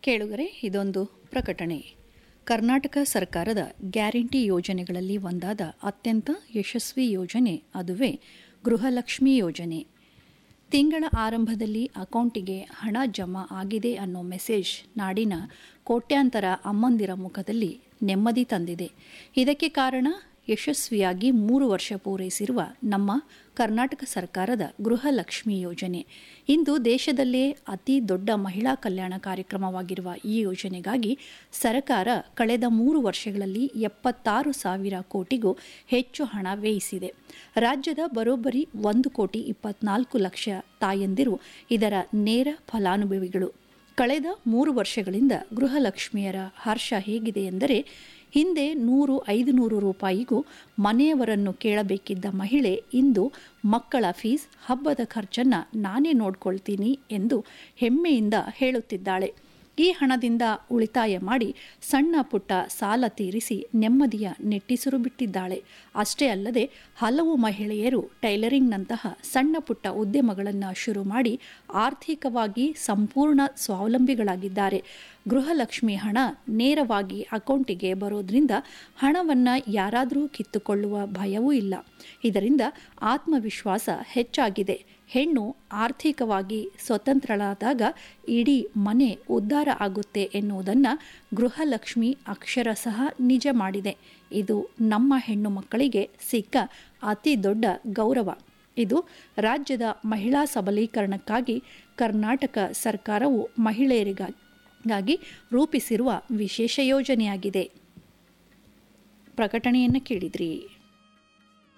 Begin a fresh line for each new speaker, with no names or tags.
ಕೇಳುಗರೆ ಇದೊಂದು ಪ್ರಕಟಣೆ ಕರ್ನಾಟಕ ಸರ್ಕಾರದ ಗ್ಯಾರಂಟಿ ಯೋಜನೆಗಳಲ್ಲಿ ಒಂದಾದ ಅತ್ಯಂತ ಯಶಸ್ವಿ ಯೋಜನೆ ಅದುವೇ ಗೃಹಲಕ್ಷ್ಮಿ ಯೋಜನೆ ತಿಂಗಳ ಆರಂಭದಲ್ಲಿ ಅಕೌಂಟಿಗೆ ಹಣ ಜಮಾ ಆಗಿದೆ ಅನ್ನೋ ಮೆಸೇಜ್ ನಾಡಿನ ಕೋಟ್ಯಾಂತರ ಅಮ್ಮಂದಿರ ಮುಖದಲ್ಲಿ ನೆಮ್ಮದಿ ತಂದಿದೆ ಇದಕ್ಕೆ ಕಾರಣ ಯಶಸ್ವಿಯಾಗಿ ಮೂರು ವರ್ಷ ಪೂರೈಸಿರುವ ನಮ್ಮ ಕರ್ನಾಟಕ ಸರ್ಕಾರದ ಗೃಹಲಕ್ಷ್ಮಿ ಯೋಜನೆ ಇಂದು ದೇಶದಲ್ಲೇ ಅತಿ ದೊಡ್ಡ ಮಹಿಳಾ ಕಲ್ಯಾಣ ಕಾರ್ಯಕ್ರಮವಾಗಿರುವ ಈ ಯೋಜನೆಗಾಗಿ ಸರ್ಕಾರ ಕಳೆದ ಮೂರು ವರ್ಷಗಳಲ್ಲಿ ಎಪ್ಪತ್ತಾರು ಸಾವಿರ ಕೋಟಿಗೂ ಹೆಚ್ಚು ಹಣ ವ್ಯಯಿಸಿದೆ ರಾಜ್ಯದ ಬರೋಬ್ಬರಿ ಒಂದು ಕೋಟಿ ಇಪ್ಪತ್ನಾಲ್ಕು ಲಕ್ಷ ತಾಯಂದಿರು ಇದರ ನೇರ ಫಲಾನುಭವಿಗಳು ಕಳೆದ ಮೂರು ವರ್ಷಗಳಿಂದ ಗೃಹಲಕ್ಷ್ಮಿಯರ ಹರ್ಷ ಹೇಗಿದೆ ಎಂದರೆ ಹಿಂದೆ ನೂರು ಐದು ನೂರು ರೂಪಾಯಿಗೂ ಮನೆಯವರನ್ನು ಕೇಳಬೇಕಿದ್ದ ಮಹಿಳೆ ಇಂದು ಮಕ್ಕಳ ಫೀಸ್ ಹಬ್ಬದ ಖರ್ಚನ್ನು ನಾನೇ ನೋಡ್ಕೊಳ್ತೀನಿ ಎಂದು ಹೆಮ್ಮೆಯಿಂದ ಹೇಳುತ್ತಿದ್ದಾಳೆ ಈ ಹಣದಿಂದ ಉಳಿತಾಯ ಮಾಡಿ ಸಣ್ಣ ಪುಟ್ಟ ಸಾಲ ತೀರಿಸಿ ನೆಮ್ಮದಿಯ ನಿಟ್ಟಿಸುರು ಬಿಟ್ಟಿದ್ದಾಳೆ ಅಷ್ಟೇ ಅಲ್ಲದೆ ಹಲವು ಮಹಿಳೆಯರು ಟೈಲರಿಂಗ್ನಂತಹ ಸಣ್ಣ ಪುಟ್ಟ ಉದ್ಯಮಗಳನ್ನು ಶುರು ಮಾಡಿ ಆರ್ಥಿಕವಾಗಿ ಸಂಪೂರ್ಣ ಸ್ವಾವಲಂಬಿಗಳಾಗಿದ್ದಾರೆ ಗೃಹಲಕ್ಷ್ಮಿ ಹಣ ನೇರವಾಗಿ ಅಕೌಂಟಿಗೆ ಬರೋದ್ರಿಂದ ಹಣವನ್ನು ಯಾರಾದರೂ ಕಿತ್ತುಕೊಳ್ಳುವ ಭಯವೂ ಇಲ್ಲ ಇದರಿಂದ ಆತ್ಮವಿಶ್ವಾಸ ಹೆಚ್ಚಾಗಿದೆ ಹೆಣ್ಣು ಆರ್ಥಿಕವಾಗಿ ಸ್ವತಂತ್ರಳಾದಾಗ ಇಡೀ ಮನೆ ಉದ್ಧಾರ ಆಗುತ್ತೆ ಎನ್ನುವುದನ್ನು ಗೃಹಲಕ್ಷ್ಮಿ ಅಕ್ಷರ ಸಹ ನಿಜ ಮಾಡಿದೆ ಇದು ನಮ್ಮ ಹೆಣ್ಣು ಮಕ್ಕಳಿಗೆ ಸಿಕ್ಕ ಅತಿ ದೊಡ್ಡ ಗೌರವ ಇದು ರಾಜ್ಯದ ಮಹಿಳಾ ಸಬಲೀಕರಣಕ್ಕಾಗಿ ಕರ್ನಾಟಕ ಸರ್ಕಾರವು ಮಹಿಳೆಯರಿಗಾಗಿ ರೂಪಿಸಿರುವ ವಿಶೇಷ ಯೋಜನೆಯಾಗಿದೆ ಪ್ರಕಟಣೆಯನ್ನು ಕೇಳಿದ್ರಿ